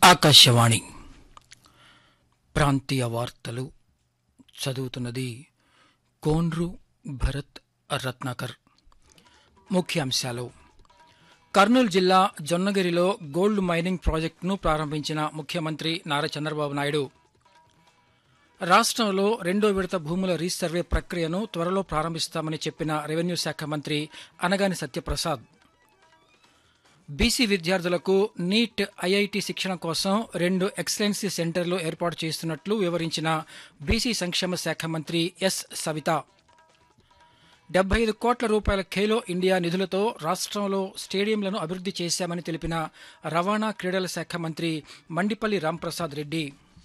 ఆకాశవాణి ప్రాంతీయ వార్తలు చదువుతున్నది కోన్రు భరత్ రత్నాకర్ ముఖ్యాంశాలు కర్నూలు జిల్లా జొన్నగిరిలో గోల్డ్ మైనింగ్ ప్రాజెక్టును ప్రారంభించిన ముఖ్యమంత్రి నారా చంద్రబాబు నాయుడు రాష్ట్రంలో రెండో విడత భూముల రీసర్వే ప్రక్రియను త్వరలో ప్రారంభిస్తామని చెప్పిన రెవెన్యూ శాఖ మంత్రి అనగాని సత్యప్రసాద్ బీసీ విద్యార్థులకు నీట్ ఐఐటి శిక్షణ కోసం రెండు ఎక్సలెన్సీ సెంటర్లు ఏర్పాటు చేస్తున్నట్లు వివరించిన బీసీ సంక్షేమ శాఖ మంత్రి ఎస్ సవిత డెబ్బై ఐదు కోట్ల రూపాయల ఖేలో ఇండియా నిధులతో రాష్ట్రంలో స్టేడియంలను అభివృద్ధి చేశామని తెలిపిన రవాణా క్రీడల శాఖ మంత్రి మండిపల్లి రాంప్రసాద్ రెడ్డి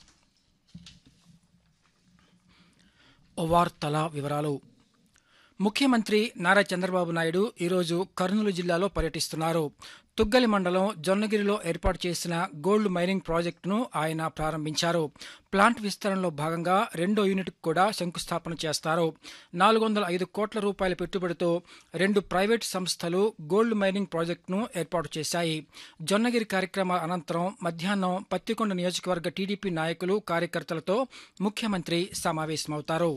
వార్తల వివరాలు ముఖ్యమంత్రి నారా చంద్రబాబు నాయుడు ఈరోజు కర్నూలు జిల్లాలో పర్యటిస్తున్నారు తుగ్గలి మండలం జొన్నగిరిలో ఏర్పాటు చేసిన గోల్డ్ మైనింగ్ ప్రాజెక్టును ఆయన ప్రారంభించారు ప్లాంట్ విస్తరణలో భాగంగా రెండో యూనిట్ కూడా శంకుస్థాపన చేస్తారు నాలుగు వందల ఐదు కోట్ల రూపాయల పెట్టుబడితో రెండు ప్రైవేట్ సంస్థలు గోల్డ్ మైనింగ్ ప్రాజెక్టును ఏర్పాటు చేశాయి జొన్నగిరి కార్యక్రమ అనంతరం మధ్యాహ్నం పత్తికొండ నియోజకవర్గ టీడీపీ నాయకులు కార్యకర్తలతో ముఖ్యమంత్రి సమావేశమవుతారు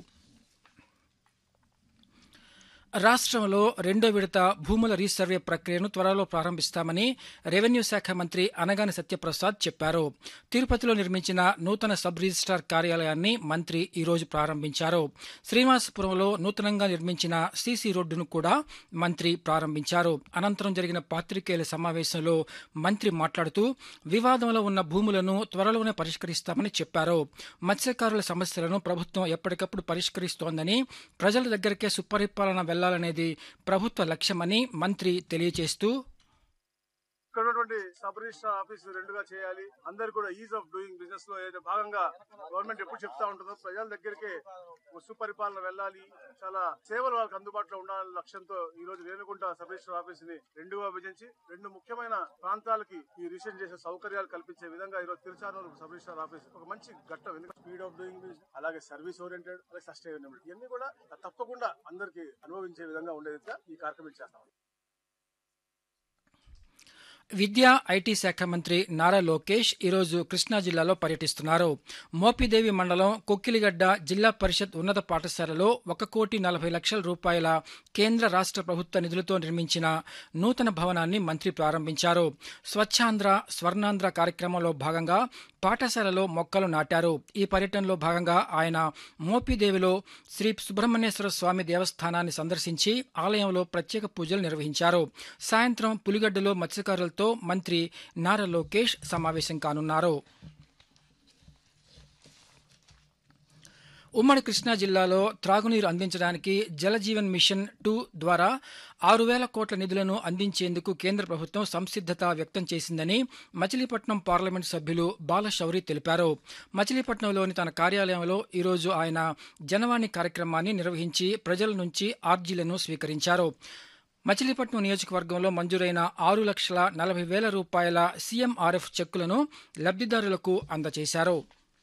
రాష్ట్రంలో రెండో విడత భూముల రీసర్వే ప్రక్రియను త్వరలో ప్రారంభిస్తామని రెవెన్యూ శాఖ మంత్రి అనగాని సత్యప్రసాద్ చెప్పారు తిరుపతిలో నిర్మించిన నూతన సబ్ రిజిస్ట్రార్ కార్యాలయాన్ని మంత్రి ఈరోజు ప్రారంభించారు శ్రీనివాసపురంలో నూతనంగా నిర్మించిన సీసీ రోడ్డును కూడా మంత్రి ప్రారంభించారు అనంతరం జరిగిన పాత్రికేయుల సమావేశంలో మంత్రి మాట్లాడుతూ వివాదంలో ఉన్న భూములను త్వరలోనే పరిష్కరిస్తామని చెప్పారు మత్స్యకారుల సమస్యలను ప్రభుత్వం ఎప్పటికప్పుడు పరిష్కరిస్తోందని ప్రజల దగ్గరకే సుపరిపాలన వెళ్లాలనేది ప్రభుత్వ లక్ష్యమని మంత్రి తెలియజేస్తూ ఇక్కడ ఉన్నటువంటి సబ్ రిజిస్టర్ ఆఫీస్ రెండుగా చేయాలి అందరు కూడా ఈజ్ ఆఫ్ డూయింగ్ బిజినెస్ లో ఏదో భాగంగా గవర్నమెంట్ ఎప్పుడు చెప్తా ఉంటుందో ప్రజల దగ్గరికి సుపరిపాలన వెళ్ళాలి చాలా సేవలు వాళ్ళకి అందుబాటులో ఉండాలనే లక్ష్యంతో ఈ రోజు రేణుకుంట సబ్ రిజిస్టర్ ఆఫీస్ ని రెండుగా విభజించి రెండు ముఖ్యమైన ప్రాంతాలకి ఈ రిజిస్టర్ చేసే సౌకర్యాలు కల్పించే విధంగా ఈ రోజు తిరుచానూరు సబ్ రిజిస్టర్ ఆఫీస్ ఒక మంచి ఘట్టం ఎందుకంటే స్పీడ్ ఆఫ్ డూయింగ్ బిజినెస్ అలాగే సర్వీస్ ఓరియంటెడ్ అలాగే సస్టైనబిలిటీ ఇవన్నీ కూడా తప్పకుండా అందరికి అనుభవించే విధంగా ఉండేదిగా ఈ కార్యక్రమం చేస్తాం విద్యా ఐటీ శాఖ మంత్రి నారా లోకేష్ ఈరోజు కృష్ణా జిల్లాలో పర్యటిస్తున్నారు మోపిదేవి మండలం కొక్కిలిగడ్డ జిల్లా పరిషత్ ఉన్నత పాఠశాలలో ఒక కోటి నలభై లక్షల రూపాయల కేంద్ర రాష్ట్ర ప్రభుత్వ నిధులతో నిర్మించిన నూతన భవనాన్ని మంత్రి ప్రారంభించారు స్వచ్ఛాంధ్ర స్వర్ణాంధ్ర కార్యక్రమంలో భాగంగా పాఠశాలలో మొక్కలు నాటారు ఈ పర్యటనలో భాగంగా ఆయన మోపిదేవిలో శ్రీ సుబ్రహ్మణ్యేశ్వర స్వామి దేవస్థానాన్ని సందర్శించి ఆలయంలో ప్రత్యేక పూజలు నిర్వహించారు సాయంత్రం పులిగడ్డలో మత్స్యకారులతో మంత్రి నారా లోకేష్ సమావేశం కానున్నారు ఉమ్మడి కృష్ణా జిల్లాలో త్రాగునీరు అందించడానికి జలజీవన్ మిషన్ టూ ద్వారా ఆరు వేల కోట్ల నిధులను అందించేందుకు కేంద్ర ప్రభుత్వం సంసిద్దత వ్యక్తం చేసిందని మచిలీపట్నం పార్లమెంట్ సభ్యులు బాలశౌరి తెలిపారు మచిలీపట్నంలోని తన కార్యాలయంలో ఈరోజు ఆయన జనవాణి కార్యక్రమాన్ని నిర్వహించి ప్రజల నుంచి ఆర్జీలను స్వీకరించారు మచిలీపట్నం నియోజకవర్గంలో మంజూరైన ఆరు లక్షల నలభై వేల రూపాయల సీఎంఆర్ఎఫ్ చెక్కులను లబ్ధిదారులకు అందజేశారు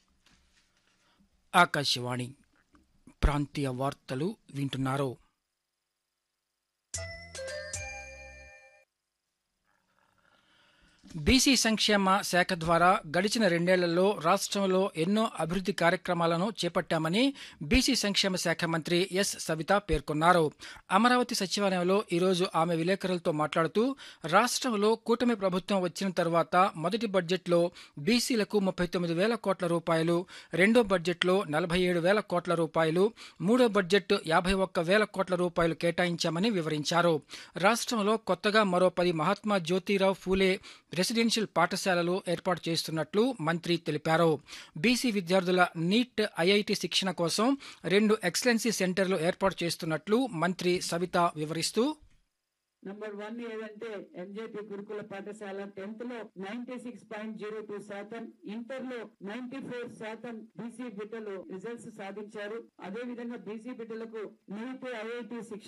ఆకాశవాణి ప్రాంతీయ వార్తలు వింటున్నారు బీసీ సంక్షేమ శాఖ ద్వారా గడిచిన రెండేళ్లలో రాష్ట్రంలో ఎన్నో అభివృద్ధి కార్యక్రమాలను చేపట్టామని బీసీ సంక్షేమ శాఖ మంత్రి ఎస్ సవిత పేర్కొన్నారు అమరావతి సచివాలయంలో ఈరోజు ఆమె విలేకరులతో మాట్లాడుతూ రాష్ట్రంలో కూటమి ప్రభుత్వం వచ్చిన తర్వాత మొదటి బడ్జెట్లో బీసీలకు ముప్పై తొమ్మిది వేల కోట్ల రూపాయలు రెండో బడ్జెట్లో నలభై ఏడు వేల కోట్ల రూపాయలు మూడో బడ్జెట్ యాభై ఒక్క వేల కోట్ల రూపాయలు కేటాయించామని వివరించారు రాష్ట్రంలో కొత్తగా మరో పది మహాత్మా జ్యోతిరావు ఫూలే రెసిడెన్షియల్ పాఠశాలలు ఏర్పాటు చేస్తున్నట్లు మంత్రి తెలిపారు బీసీ విద్యార్థుల నీట్ ఐఐటి శిక్షణ కోసం రెండు ఎక్సలెన్సీ సెంటర్లు ఏర్పాటు చేస్తున్నట్లు మంత్రి సవిత వివరిస్తూ నంబర్ వన్ ఏదంటే ఎంజేపీ గురుకుల పాఠశాల టెన్త్ లో ninety six point zero two శాతం ఇంటర్ లో నైన్టీ ఫోర్ శాతం బీసీ బిడ్డలు రిజల్ట్స్ సాధించారు అదే విధంగా బీసీ బిడ్డలకు నీట్ ఐఐటి శిక్షణ